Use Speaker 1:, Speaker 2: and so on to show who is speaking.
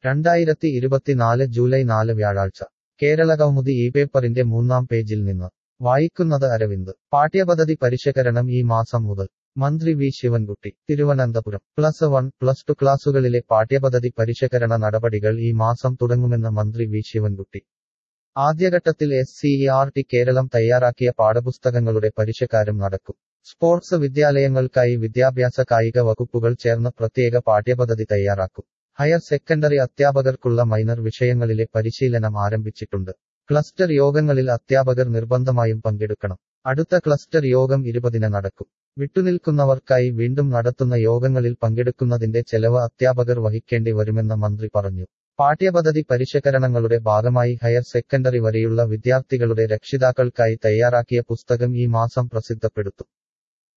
Speaker 1: രണ്ടായിരത്തി ഇരുപത്തിനാല് ജൂലൈ നാല് വ്യാഴാഴ്ച കേരളകൗമുദി ഈ പേപ്പറിന്റെ മൂന്നാം പേജിൽ നിന്ന് വായിക്കുന്നത് അരവിന്ദ് പാഠ്യപദ്ധതി പരിഷ്കരണം ഈ മാസം മുതൽ മന്ത്രി V Sivankutty Thiruvananthapuram plus one plus two ക്ലാസുകളിലെ പാഠ്യപദ്ധതി പരിഷ്കരണ നടപടികൾ ഈ മാസം തുടങ്ങുമെന്ന് മന്ത്രി വി ശിവൻകുട്ടി ആദ്യഘട്ടത്തിൽ S C E R T Kerala തയ്യാറാക്കിയ പാഠപുസ്തകങ്ങളുടെ പരിഷ്കാരം നടക്കും സ്പോർട്സ് വിദ്യാലയങ്ങൾക്കായി വിദ്യാഭ്യാസ കായിക വകുപ്പുകൾ ചേർന്ന് പ്രത്യേക പാഠ്യപദ്ധതി തയ്യാറാക്കും ഹയർ സെക്കൻഡറി അധ്യാപകർക്കുള്ള മൈനർ വിഷയങ്ങളിലെ പരിശീലനം ആരംഭിച്ചിട്ടുണ്ട് ക്ലസ്റ്റർ യോഗങ്ങളിൽ അധ്യാപകർ നിർബന്ധമായും പങ്കെടുക്കണം അടുത്ത ക്ലസ്റ്റർ യോഗം ഇരുപതിന് നടക്കും വിട്ടുനിൽക്കുന്നവർക്കായി വീണ്ടും നടത്തുന്ന യോഗങ്ങളിൽ പങ്കെടുക്കുന്നതിന്റെ ചെലവ് അധ്യാപകർ വഹിക്കേണ്ടി വരുമെന്ന് മന്ത്രി പറഞ്ഞു പാഠ്യപദ്ധതി പരിഷ്കരണങ്ങളുടെ ഭാഗമായി ഹയർ സെക്കൻഡറി വരെയുള്ള വിദ്യാർത്ഥികളുടെ രക്ഷിതാക്കൾക്കായി തയ്യാറാക്കിയ പുസ്തകം ഈ മാസം പ്രസിദ്ധപ്പെടുത്തും